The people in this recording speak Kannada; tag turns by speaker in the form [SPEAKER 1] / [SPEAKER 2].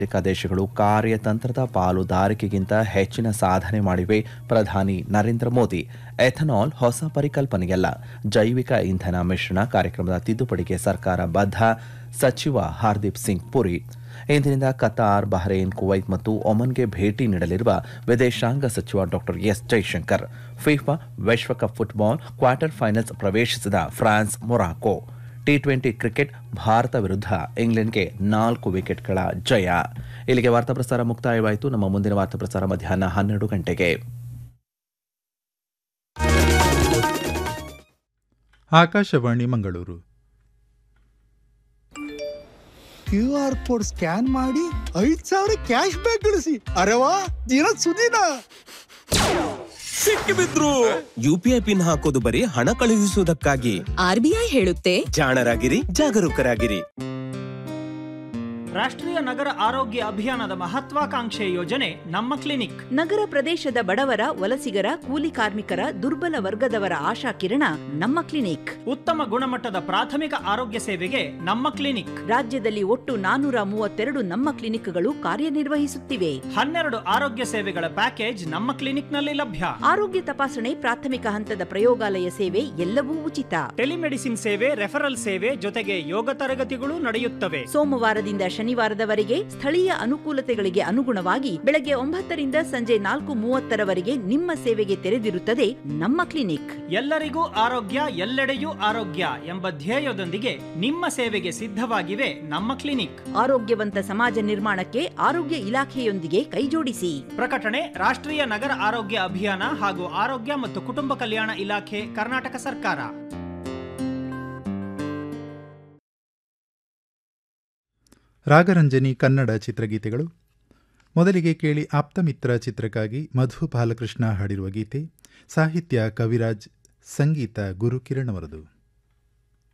[SPEAKER 1] ಅಮೆರಿಕ ದೇಶಗಳು ಕಾರ್ಯತಂತ್ರದ ಪಾಲುದಾರಿಕೆಗಿಂತ ಹೆಚ್ಚಿನ ಸಾಧನೆ ಮಾಡಿವೆ ಪ್ರಧಾನಿ ನರೇಂದ್ರ ಮೋದಿ ಎಥನಾಲ್ ಹೊಸ ಪರಿಕಲ್ಪನೆಯಲ್ಲ ಜೈವಿಕ ಇಂಧನ ಮಿಶ್ರಣ ಕಾರ್ಯಕ್ರಮದ ತಿದ್ದುಪಡಿಗೆ ಸರ್ಕಾರ ಬದ್ಧ ಸಚಿವ ಹರ್ದೀಪ್ ಸಿಂಗ್ ಪುರಿ ಇಂದಿನಿಂದ ಕತಾರ್ ಬಹ್ರೇನ್ ಕುವೈತ್ ಮತ್ತು ಒಮನ್ಗೆ ಭೇಟಿ ನೀಡಲಿರುವ ವಿದೇಶಾಂಗ ಸಚಿವ ಡಾಕ್ಟರ್ ಎಸ್ ಜೈಶಂಕರ್ ಫಿಫಾ ವಿಶ್ವಕಪ್ ಫುಟ್ಬಾಲ್ ಕ್ವಾರ್ಟರ್ ಫೈನಲ್ಸ್ ಪ್ರವೇಶಿಸಿದ France Morocco T twenty cricket Bharata ವಿರುದ್ಧ ಇಂಗ್ಲೆಂಡ್ಗೆ ನಾಲ್ಕು ವಿಕೆಟ್ಗಳ ಜಯ ಇಲ್ಲಿಗೆ ವಾರ್ತಾ ಪ್ರಸಾರ ಮುಕ್ತಾಯವಾಯಿತು ನಮ್ಮ ಮುಂದಿನ ವಾರ್ತಾ ಪ್ರಸಾರ ಮಧ್ಯಾಹ್ನ ಹನ್ನೆರಡು ಗಂಟೆಗೆ
[SPEAKER 2] Akashavani Mangaluru
[SPEAKER 3] Q R code scan ಮಾಡಿ ಐದ್ ಸಾವಿರ ಕ್ಯಾಶ್ ಬ್ಯಾಕ್ ಗಳಿಸಿ ಅರೆವಾ ದಿನ ಸುದಿನ
[SPEAKER 4] ಸಿಕ್ಕಿಬಿದ್ರು ಯುಪಿಐ ಪಿನ್ ಹಾಕೋದು ಬರೀ ಹಣ ಕಳುಹಿಸುವುದಕ್ಕಾಗಿ
[SPEAKER 5] ಆರ್ಬಿಐ ಹೇಳುತ್ತೆ
[SPEAKER 4] ಜಾಣರಾಗಿರಿ ಜಾಗರೂಕರಾಗಿರಿ
[SPEAKER 6] ರಾಷ್ಟ್ರೀಯ ನಗರ ಆರೋಗ್ಯ ಅಭಿಯಾನದ ಮಹತ್ವಾಕಾಂಕ್ಷೆ ಯೋಜನೆ ನಮ್ಮ ಕ್ಲಿನಿಕ್
[SPEAKER 5] ನಗರ ಪ್ರದೇಶದ ಬಡವರ ವಲಸಿಗರ ಕೂಲಿ ಕಾರ್ಮಿಕರ ದುರ್ಬಲ ವರ್ಗದವರ ಆಶಾ ಕಿರಣ ನಮ್ಮ ಕ್ಲಿನಿಕ್
[SPEAKER 6] ಉತ್ತಮ ಗುಣಮಟ್ಟದ ಪ್ರಾಥಮಿಕ ಆರೋಗ್ಯ ಸೇವೆಗೆ ನಮ್ಮ ಕ್ಲಿನಿಕ್
[SPEAKER 5] ರಾಜ್ಯದಲ್ಲಿ ಒಟ್ಟು ನಾನೂರ ಮೂವತ್ತೆರಡು ನಮ್ಮ ಕ್ಲಿನಿಕ್ಗಳು ಕಾರ್ಯನಿರ್ವಹಿಸುತ್ತಿವೆ
[SPEAKER 6] ಹನ್ನೆರಡು ಆರೋಗ್ಯ ಸೇವೆಗಳ ಪ್ಯಾಕೇಜ್ ನಮ್ಮ ಕ್ಲಿನಿಕ್ನಲ್ಲಿ ಲಭ್ಯ
[SPEAKER 5] ಆರೋಗ್ಯ ತಪಾಸಣೆ ಪ್ರಾಥಮಿಕ ಹಂತದ ಪ್ರಯೋಗಾಲಯ ಸೇವೆ ಎಲ್ಲವೂ ಉಚಿತ
[SPEAKER 6] ಟೆಲಿಮೆಡಿಸಿನ್ ಸೇವೆ ರೆಫರಲ್ ಸೇವೆ ಜೊತೆಗೆ ಯೋಗ ತರಗತಿಗಳು ನಡೆಯುತ್ತವೆ
[SPEAKER 5] ಸೋಮವಾರದಿಂದ ಶನಿವಾರದವರೆಗೆ ಸ್ಥಳೀಯ ಅನುಕೂಲತೆಗಳಿಗೆ ಅನುಗುಣವಾಗಿ ಬೆಳಗ್ಗೆ ಒಂಬತ್ತರಿಂದ ಸಂಜೆ ನಾಲ್ಕು ಮೂವತ್ತರವರೆಗೆ ನಿಮ್ಮ ಸೇವೆಗೆ ತೆರೆದಿರುತ್ತದೆ ನಮ್ಮ ಕ್ಲಿನಿಕ್
[SPEAKER 6] ಎಲ್ಲರಿಗೂ ಆರೋಗ್ಯ ಎಲ್ಲೆಡೆಯೂ ಆರೋಗ್ಯ ಎಂಬ ಧ್ಯೇಯದೊಂದಿಗೆ ನಿಮ್ಮ ಸೇವೆಗೆ ಸಿದ್ಧವಾಗಿವೆ ನಮ್ಮ ಕ್ಲಿನಿಕ್
[SPEAKER 5] ಆರೋಗ್ಯವಂತ ಸಮಾಜ ನಿರ್ಮಾಣಕ್ಕೆ ಆರೋಗ್ಯ ಇಲಾಖೆಯೊಂದಿಗೆ ಕೈಜೋಡಿಸಿ
[SPEAKER 6] ಪ್ರಕಟಣೆ ರಾಷ್ಟ್ರೀಯ ನಗರ ಆರೋಗ್ಯ ಅಭಿಯಾನ ಹಾಗೂ ಆರೋಗ್ಯ ಮತ್ತು ಕುಟುಂಬ ಕಲ್ಯಾಣ ಇಲಾಖೆ ಕರ್ನಾಟಕ ಸರ್ಕಾರ
[SPEAKER 2] ರಾಗರಂಜನಿ ಕನ್ನಡ ಚಿತ್ರಗೀತೆಗಳು ಮೊದಲಿಗೆ ಕೇಳಿ ಆಪ್ತಮಿತ್ರ ಚಿತ್ರಕ್ಕಾಗಿ ಮಧು ಬಾಲಕೃಷ್ಣ ಹಾಡಿರುವ ಗೀತೆ ಸಾಹಿತ್ಯ ಕವಿರಾಜ್ ಸಂಗೀತ ಗುರುಕಿರಣ್ ಅವರದು